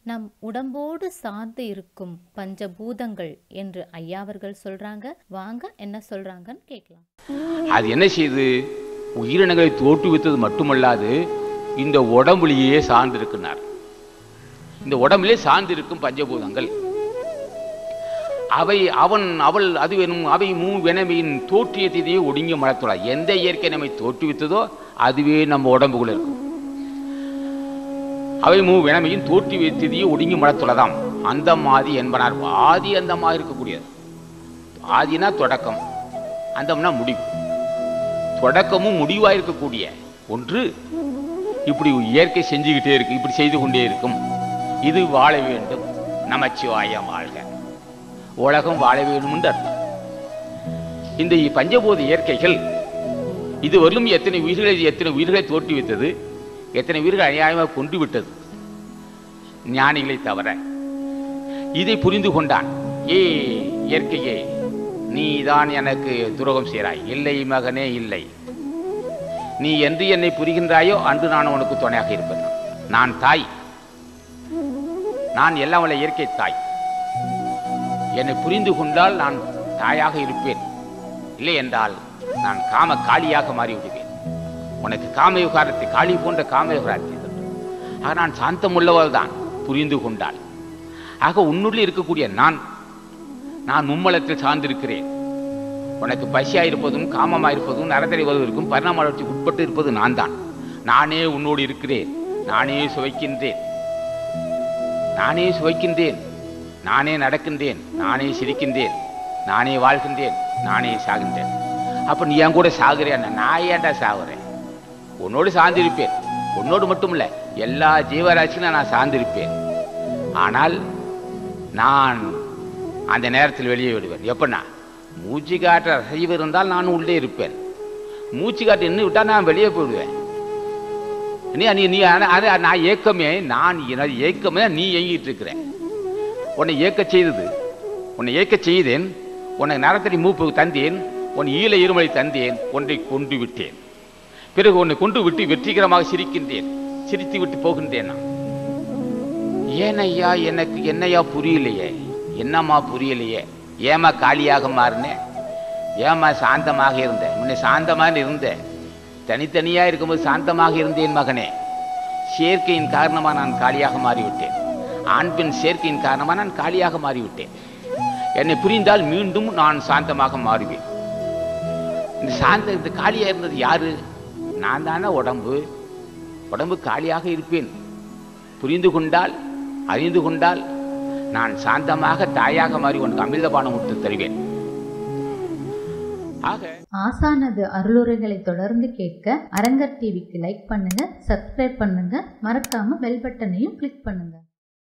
நம் உடம்போடு சார்ந்து இருக்கும் பஞ்சபூதங்கள் என்று ஐயா அவர்கள் சொல்றாங்க வாங்க என்ன சொல்றாங்கன்னு கேட்கலாம் அது என்ன செய்யுது உயிரினங்களை தோற்றுவித்தது மட்டுமல்லாது இந்த உடம்புலேயே சார்ந்திருக்கிறார் இந்த உடம்பிலே சார்ந்திருக்கும் பஞ்சபூதங்கள் அவை அவன் அவள் அது வேணும் அவை மூ வெனமையின் தோற்றியத்தையே ஒடுங்கி மலர்த்தொழா எந்த இயற்கை நம்மை தோற்றுவித்ததோ அதுவே நம்ம உடம்புக்குள்ள இருக்கும் அவை மூ வெனமையின் தோற்றுவித்ததையே ஒடுங்கி மலர்த்தொழதாம் அந்த மாதி என்பனார் ஆதி அந்தமாக இருக்கக்கூடியது ஆதினா தொடக்கம் அந்தம்னா முடிவு தொடக்கமும் முடிவாக இருக்கக்கூடிய ஒன்று இப்படி இயற்கை செஞ்சுக்கிட்டே இருக்கு இப்படி செய்து கொண்டே இருக்கும் இது வாழ வேண்டும் நமச்சிவாயம் வாழ்க உலகம் வாழ வேண்டும் என்று அர்த்தம் இந்த பஞ்சபூத இயற்கைகள் இதுவரையிலும் எத்தனை உயிர்களை எத்தனை உயிர்களை தோற்றுவித்தது எத்தனை உயிர்கள் அநியாயமாக கொண்டு விட்டது ஞானிகளை தவிர இதை புரிந்து கொண்டான் ஏ இயற்கையே நீதான் எனக்கு துரோகம் செய்கிறாய் இல்லை மகனே இல்லை நீ என்று என்னை புரிகின்றாயோ அன்று நான் உனக்கு துணையாக இருப்பேன் நான் தாய் நான் எல்லாம் உள்ள இயற்கை தாய் என்னை புரிந்து கொண்டால் நான் தாயாக இருப்பேன் இல்லை என்றால் நான் காம காளியாக மாறி விடுவேன் உனக்கு காம விவகாரத்தை காளி போன்ற காம விவகாரத்தை ஆக நான் சாந்தம் உள்ளவள் தான் புரிந்து கொண்டாள் ஆக உன்னுள்ளே இருக்கக்கூடிய நான் நான் மும்மலத்தில் சார்ந்திருக்கிறேன் உனக்கு பசியாக இருப்பதும் காமமாக இருப்பதும் நரதரை வருவதற்கும் பரிணாம வளர்ச்சிக்கு உட்பட்டு இருப்பது நான் தான் நானே உன்னோடு இருக்கிறேன் நானே சுவைக்கின்றேன் நானே சுவைக்கின்றேன் நானே நடக்கின்றேன் நானே சிரிக்கின்றேன் நானே வாழ்கின்றேன் நானே சாகின்றேன் அப்ப நீ என் கூட சாகுறேன் நான் ஏன்டா சாகுறேன் உன்னோடு சார்ந்திருப்பேன் உன்னோடு மட்டும் இல்ல எல்லா ஜீவராசியும் நான் சார்ந்திருப்பேன் ஆனால் நான் அந்த நேரத்தில் வெளியே விடுவேன் எப்படின்னா மூச்சு காற்ற அசைவு இருந்தால் நான் உள்ளே இருப்பேன் மூச்சு காற்று நின்று விட்டால் நான் வெளியே போயிடுவேன் நீ நீ நீ ஆனா- ஆனா நான் ஏக்கமே நான் எனது ஏக்கமே நீ இயங்கிட்டு இருக்கிற உன்னை ஏக்க செய்தது உன்னை ஏக்க செய்தேன் உன்னை நரத்தடி மூப்பு தந்தேன் உன் ஈழ இருமலை தந்தேன் ஒன்றை கொண்டு விட்டேன் பிறகு உன்னை கொண்டு விட்டு வெற்றிகரமாக சிரிக்கின்றேன் சிரித்து விட்டு போகின்றேன் நான் ஏன் ஐயா எனக்கு என்னையா புரியலையே என்னம்மா புரியலையே ஏமா காலியாக மாறினேன் ஏமா சாந்தமாக இருந்தேன் முன்ன சாந்தமாக இருந்தேன் தனித்தனியா இருக்கும்போது சாந்தமாக இருந்தேன் மகனே சேர்க்கையின் காரணமாக நான் காலியாக மாறிவிட்டேன் ஆண் பெண் சேர்க்கையின் காரணமாக நான் காலியாக மாறிவிட்டேன் என்னை புரிந்தால் மீண்டும் நான் சாந்தமாக மாறுவேன் இந்த சாந்த இந்த காலியாக இருந்தது யாரு நான் தானே உடம்பு உடம்பு காலியாக இருப்பேன் புரிந்து கொண்டால் அறிந்து கொண்டால் நான் சாந்தமாக தாயாக மாறி உனக்கு அமிர்தபானம் விட்டு தருவேன் ஆக ஆசானது அருளுரைகளை தொடர்ந்து கேட்க அரங்கர் டிவிக்கு லைக் பண்ணுங்க சப்ஸ்கிரைப் பண்ணுங்க மறக்காம பெல் பட்டனையும் கிளிக் பண்ணுங்க